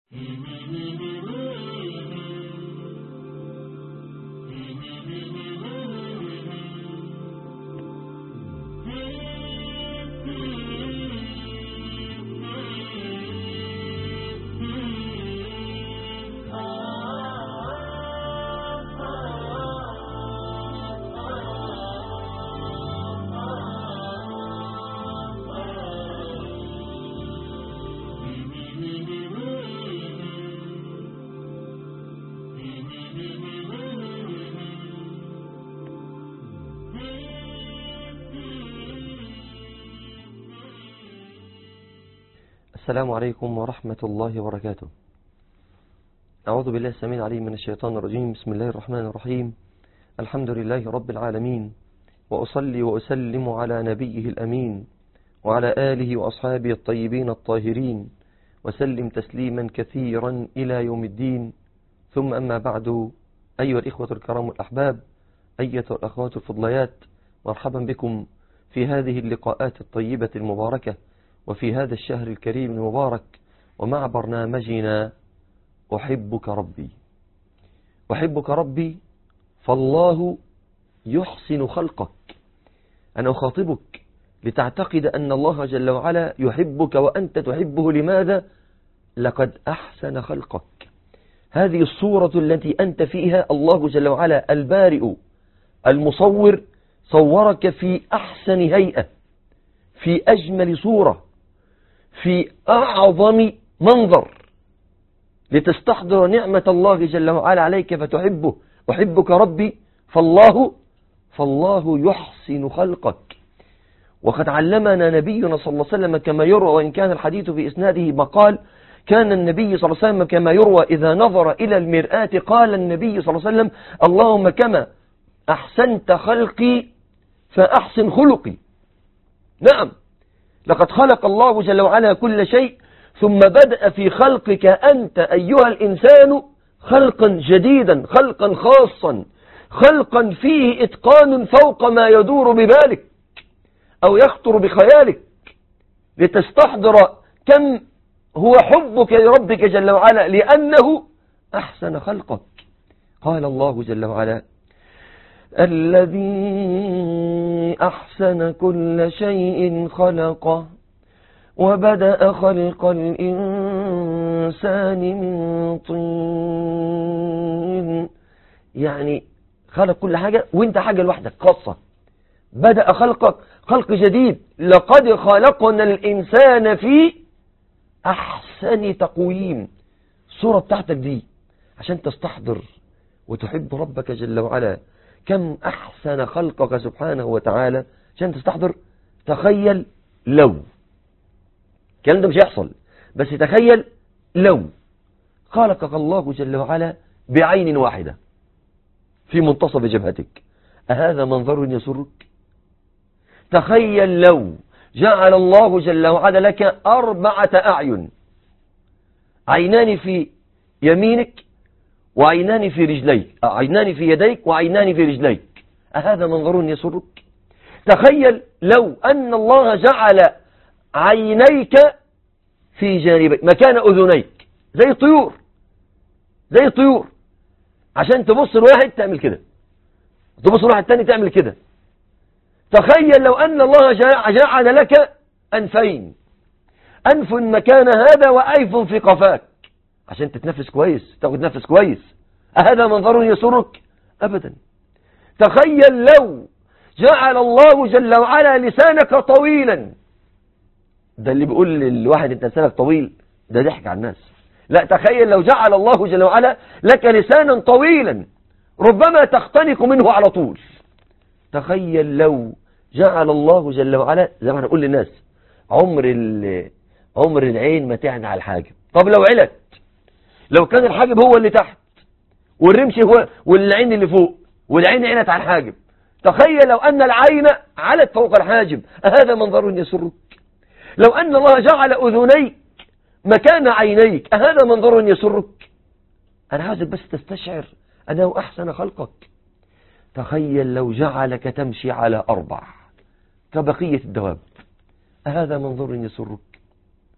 السلام عليكم ورحمة الله وبركاته أعوذ بالله السميع العليم من الشيطان الرجيم بسم الله الرحمن الرحيم الحمد لله رب العالمين وأصلي وأسلم على نبيه الأمين وعلى آله وأصحابه الطيبين الطاهرين وسلم تسليما كثيرا إلى يوم الدين ثم أما بعد أيها الإخوة الكرام الأحباب أيها الأخوات الفضليات مرحبا بكم في هذه اللقاءات الطيبة المباركة وفي هذا الشهر الكريم المبارك ومع برنامجنا أحبك ربي أحبك ربي فالله يحسن خلقك أنا أخاطبك لتعتقد أن الله جل وعلا يحبك وأنت تحبه لماذا؟ لقد أحسن خلقك هذه الصورة التي أنت فيها الله جل وعلا البارئ المصور صورك في أحسن هيئة في أجمل صورة في أعظم منظر لتستحضر نعمة الله جل وعلا عليك فتحبه أحبك ربي فالله فالله يحسن خلقك وقد علمنا نبينا صلى الله عليه وسلم كما يروى وإن كان الحديث في إسناده مقال كان النبي صلى الله عليه وسلم كما يروى إذا نظر إلى المرآة قال النبي صلى الله عليه وسلم اللهم كما أحسنت خلقي فأحسن خلقي نعم لقد خلق الله جل وعلا كل شيء ثم بدأ في خلقك أنت أيها الإنسان خلقا جديدا خلقا خاصا خلقا فيه إتقان فوق ما يدور ببالك أو يخطر بخيالك لتستحضر كم هو حبك لربك جل وعلا لأنه أحسن خلقك قال الله جل وعلا الذي أحسن كل شيء خلقه وبدأ خلق الإنسان من طين يعني خلق كل حاجة وانت حاجة لوحدك خاصة بدأ خلقك خلق جديد لقد خلقنا الإنسان في أحسن تقويم الصورة بتاعتك دي عشان تستحضر وتحب ربك جل وعلا كم أحسن خلقك سبحانه وتعالى عشان تستحضر تخيل لو الكلام ده مش هيحصل بس تخيل لو خلقك الله جل وعلا بعين واحدة في منتصف جبهتك أهذا منظر يسرك تخيل لو جعل الله جل وعلا لك أربعة أعين عينان في يمينك وعينان في رجليك عينان في يديك وعينان في رجليك أهذا منظر يسرك تخيل لو أن الله جعل عينيك في جانبيك مكان أذنيك زي الطيور زي الطيور عشان تبص لواحد تعمل كده تبص لواحد تاني تعمل كده تخيل لو أن الله جعل لك أنفين أنف مكان هذا وأيف في قفاك عشان تتنفس كويس تاخد نفس كويس أهذا منظر يسرك أبدا تخيل لو جعل الله جل وعلا لسانك طويلا ده اللي بيقول للواحد انت لسانك طويل ده ضحك على الناس لا تخيل لو جعل الله جل وعلا لك لسانا طويلا ربما تختنق منه على طول تخيل لو جعل الله جل وعلا زي ما نقول للناس عمر عمر العين ما تعني على الحاجب طب لو علت لو كان الحاجب هو اللي تحت والرمش هو والعين اللي فوق والعين عينت على الحاجب تخيل لو أن العين علت فوق الحاجب أهذا منظر يسرك لو أن الله جعل أذنيك مكان عينيك أهذا منظر يسرك أنا عاوزك بس تستشعر أنه أحسن خلقك تخيل لو جعلك تمشي على أربع كبقية الدواب أهذا منظر يسرك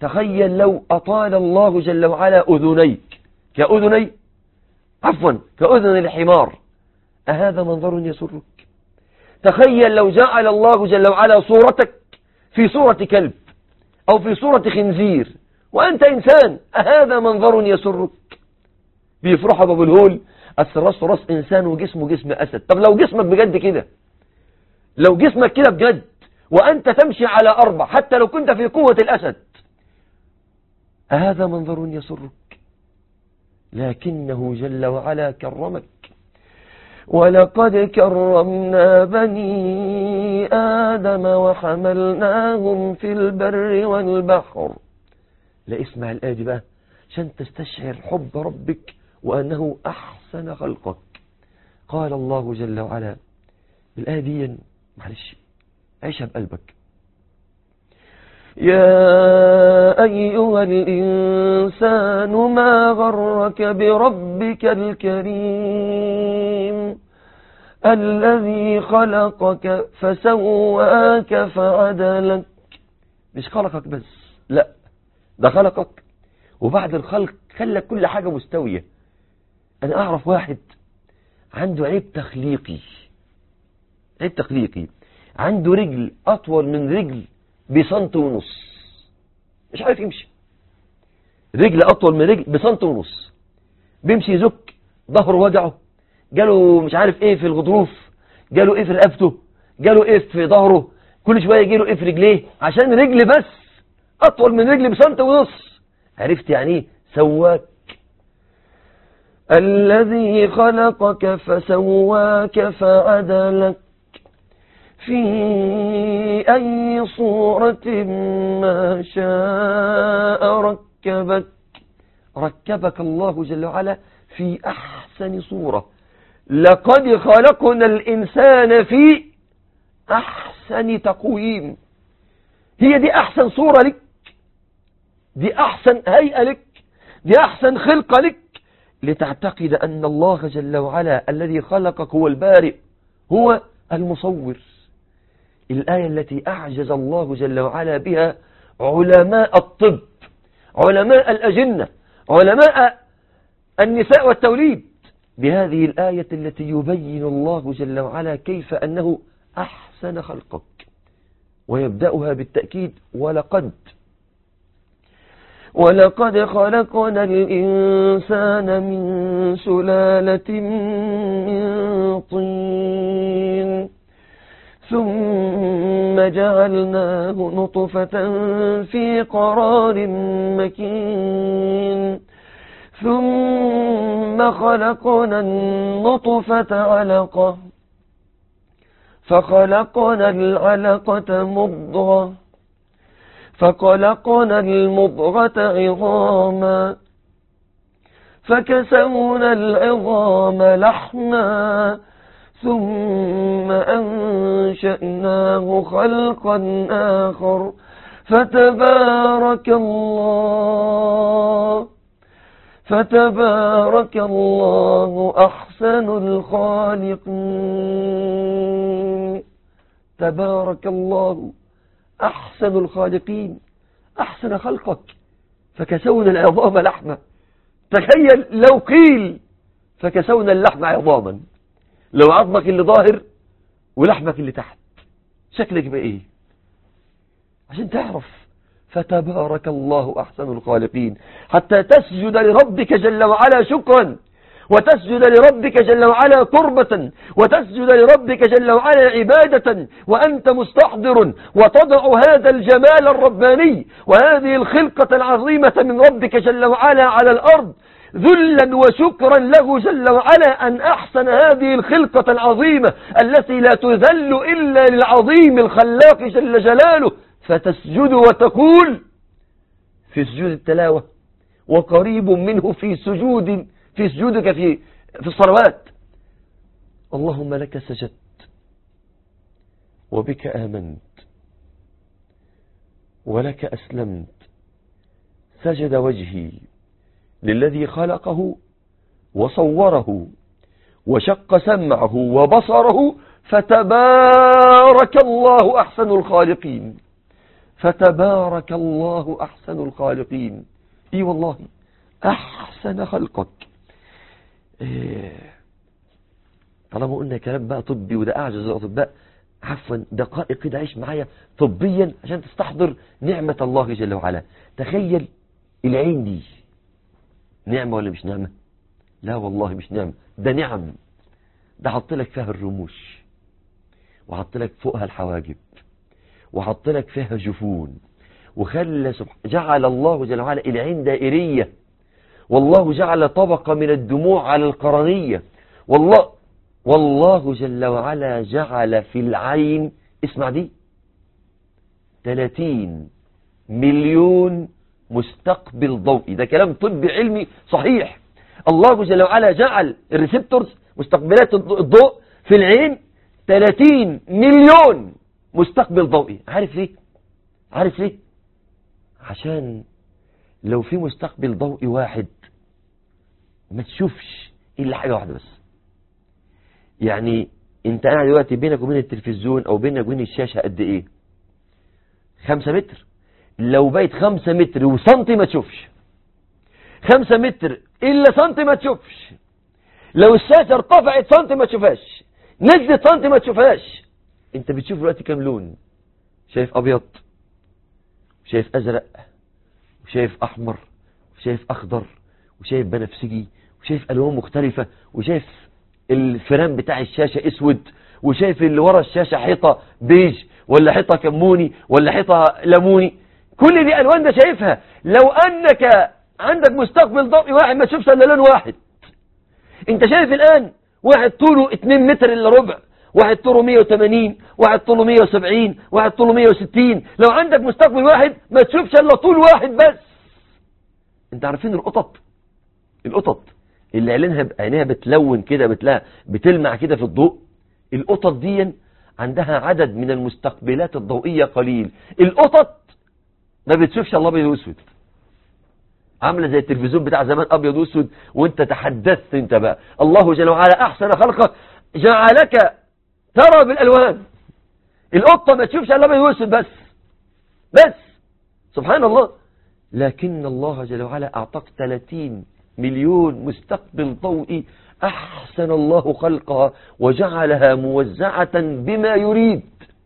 تخيل لو أطال الله جل وعلا أذنيك كأذني عفوا كأذن الحمار أهذا منظر يسرك تخيل لو جعل الله جل وعلا صورتك في صورة كلب أو في صورة خنزير وأنت إنسان أهذا منظر يسرك بيفرحوا بابو الهول أصل راسه راس إنسان وجسمه جسم أسد طب لو جسمك بجد كده لو جسمك كده بجد وأنت تمشي على أربع حتى لو كنت في قوة الأسد أهذا منظر يسرك لكنه جل وعلا كرمك ولقد كرمنا بني آدم وحملناهم في البر والبحر لا اسمع الآية دي بقى عشان تستشعر حب ربك وأنه أحسن خلقك قال الله جل وعلا الآية دي معلش عيشها بقلبك يا أيها الإنسان ما غرك بربك الكريم الذي خلقك فسواك فعدلك مش خلقك بس لا ده خلقك وبعد الخلق خلى كل حاجة مستوية أنا أعرف واحد عنده عيب تخليقي عيب تخليقي عنده رجل أطول من رجل بسنت ونص مش عارف يمشي رجل أطول من رجل بسنت ونص بيمشي يزك ظهره وجعه جاله مش عارف ايه في الغضروف جاله ايه في رقبته جاله ايه في ظهره كل شوية يجيله ايه في رجليه عشان رجل بس أطول من رجل بسنت ونص عرفت يعني ايه سواك الذي خلقك فسواك فعدلك في أي صورة ما شاء ركبك ركبك الله جل وعلا في أحسن صورة لقد خلقنا الإنسان في أحسن تقويم هي دي أحسن صورة لك دي أحسن هيئة لك دي أحسن خلقة لك لتعتقد أن الله جل وعلا الذي خلقك هو البارئ هو المصور الآية التي أعجز الله جل وعلا بها علماء الطب علماء الأجنة علماء النساء والتوليد بهذه الآية التي يبين الله جل وعلا كيف أنه أحسن خلقك ويبدأها بالتأكيد ولقد ولقد خلقنا الإنسان من سلالة من طين ثم جعلناه نطفة في قرار مكين ثم خلقنا النطفة علقة فخلقنا العلقة مضغة فخلقنا المضغة عظاما فكسونا العظام لحما ثم أنشأناه خلقا آخر فتبارك الله فتبارك الله أحسن الخالقين تبارك الله أحسن الخالقين أحسن خلقك فكسونا العظام لحمة تخيل لو قيل فكسونا اللحم عظاما لو عظمك اللي ظاهر ولحمك اللي تحت شكلك بقى ايه عشان تعرف فتبارك الله أحسن الخالقين حتى تسجد لربك جل وعلا شكرا وتسجد لربك جل وعلا قربة وتسجد لربك جل وعلا عبادة وأنت مستحضر وتضع هذا الجمال الرباني وهذه الخلقة العظيمة من ربك جل وعلا على الأرض ذلا وشكرا له جل وعلا أن أحسن هذه الخلقة العظيمة التي لا تذل إلا للعظيم الخلاق جل جلاله فتسجد وتقول في سجود التلاوة وقريب منه في سجود في سجودك في في الصلوات اللهم لك سجدت وبك آمنت ولك أسلمت سجد وجهي للذي خلقه وصوره وشق سمعه وبصره فتبارك الله أحسن الخالقين فتبارك الله أحسن الخالقين اي والله أحسن خلقك إيه طالما قلنا كلام بقى طبي وده أعجز الأطباء عفوا دقائق كده عيش معايا طبيا عشان تستحضر نعمة الله جل وعلا تخيل العين دي نعمة ولا مش نعمة لا والله مش نعمة ده نعم ده حط لك فيها الرموش وحط لك فوقها الحواجب وحط لك فيها جفون وخلى سبح... جعل الله جل وعلا العين دائرية والله جعل طبقة من الدموع على القرنية والله والله جل وعلا جعل في العين اسمع دي 30 مليون مستقبل ضوئي ده كلام طبي علمي صحيح الله جل وعلا جعل الريسبتورز مستقبلات الضوء في العين 30 مليون مستقبل ضوئي عارف ليه عارف ليه عشان لو في مستقبل ضوئي واحد ما تشوفش الا حاجة واحدة بس يعني انت قاعد دلوقتي بينك وبين التلفزيون او بينك وبين الشاشة قد ايه خمسة متر لو بقيت خمسة متر وسنتي ما تشوفش خمسة متر الا سنتي ما تشوفش لو الشاشة ارتفعت سنتي ما تشوفهاش نزلت سنتي ما تشوفهاش انت بتشوف دلوقتي كام لون شايف ابيض وشايف ازرق وشايف احمر وشايف اخضر وشايف بنفسجي وشايف الوان مختلفة وشايف الفرام بتاع الشاشة اسود وشايف اللي ورا الشاشة حيطة بيج ولا حيطة كموني ولا حيطة ليموني كل دي الوان ده شايفها لو انك عندك مستقبل ضوئي واحد ما تشوفش الا لون واحد انت شايف الان واحد طوله 2 متر الا ربع واحد طوله 180 واحد طوله 170 واحد طوله 160 لو عندك مستقبل واحد ما تشوفش الا طول واحد بس انت عارفين القطط القطط اللي عينها عينيها بتلون كده بتلاقي بتلمع كده في الضوء القطط دي عندها عدد من المستقبلات الضوئية قليل القطط ما بتشوفش الله ابيض واسود عامله زي التلفزيون بتاع زمان ابيض واسود وانت تحدثت انت بقى الله جل وعلا احسن خلقك جعلك ترى بالالوان القطه ما تشوفش الا ابيض واسود بس بس سبحان الله لكن الله جل وعلا اعطاك 30 مليون مستقبل ضوئي احسن الله خلقها وجعلها موزعه بما يريد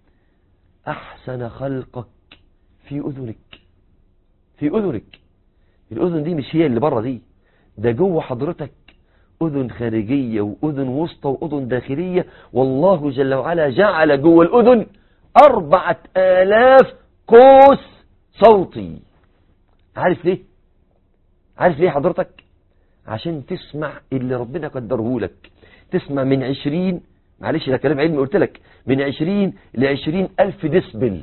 احسن خلقك في اذنك في اذنك الأذن دي مش هي اللي بره دي ده جوه حضرتك أذن خارجية وأذن وسطى وأذن داخلية والله جل وعلا جعل جوه الأذن أربعة آلاف قوس صوتي عارف ليه عارف ليه حضرتك عشان تسمع اللي ربنا قدره لك تسمع من عشرين معلش ده كلام علمي قلت لك من عشرين لعشرين ألف ديسبل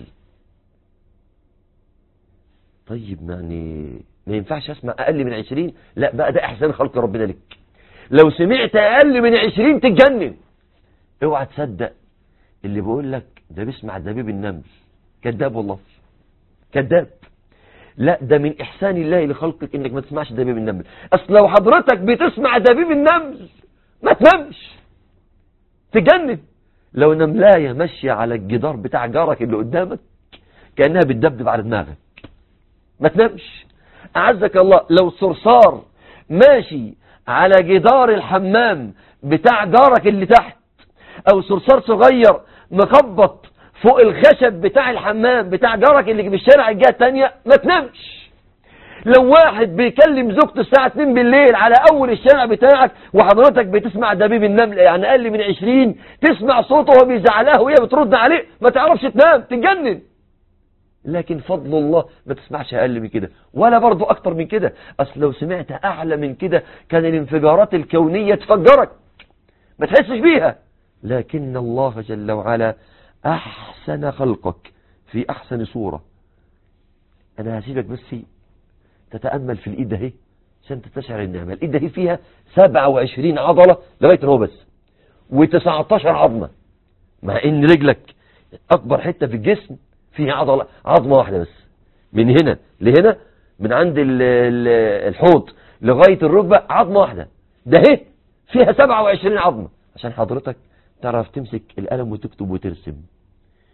طيب يعني ما ينفعش اسمع اقل من عشرين لا بقى ده احسان خلق ربنا لك لو سمعت اقل من عشرين تتجنن اوعى تصدق اللي بيقول لك ده بيسمع دبيب النمل كذاب والله كذاب لا ده من احسان الله لخلقك انك ما تسمعش دبيب النمل اصل لو حضرتك بتسمع دبيب النمل ما تنامش تجنن لو نملايه ماشيه على الجدار بتاع جارك اللي قدامك كانها بتدبدب على دماغك ما تنامش أعزك الله لو صرصار ماشي على جدار الحمام بتاع جارك اللي تحت أو صرصار صغير مخبط فوق الخشب بتاع الحمام بتاع جارك اللي في الشارع الجهة التانية ما تنامش لو واحد بيكلم زوجته الساعة 2 بالليل على أول الشارع بتاعك وحضرتك بتسمع دبيب النمل يعني أقل من 20 تسمع صوته وهو بيزعلها وهي بترد عليه ما تعرفش تنام تتجنن لكن فضل الله ما تسمعش أقل من كده ولا برضو أكتر من كده أصل لو سمعت أعلى من كده كان الانفجارات الكونية تفجرك ما تحسش بيها لكن الله جل وعلا أحسن خلقك في أحسن صورة أنا هسيبك بس تتأمل في الإيد اهي عشان تستشعر النعمة الإيد اهي فيها 27 عضلة لغاية هو بس و19 عظمة مع إن رجلك أكبر حتة في الجسم فيه عضلة عظمة واحدة بس من هنا لهنا من عند ال- ال- الحوض لغاية الركبة عظمة واحدة ده اهي فيها 27 عظمة عشان حضرتك تعرف تمسك القلم وتكتب وترسم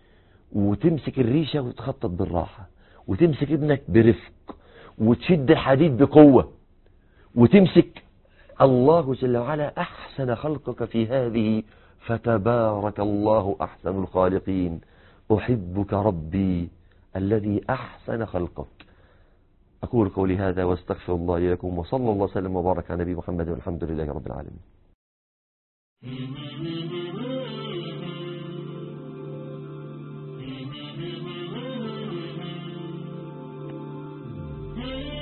وتمسك الريشة وتخطط بالراحة وتمسك ابنك برفق وتشد الحديد بقوة وتمسك الله جل وعلا أحسن خلقك في هذه فتبارك الله أحسن الخالقين أحبك ربي الذي أحسن خلقك أقول قولي هذا واستغفر الله لي لكم وصلى الله وسلم وبارك على نبي محمد والحمد لله رب العالمين Mm-hmm.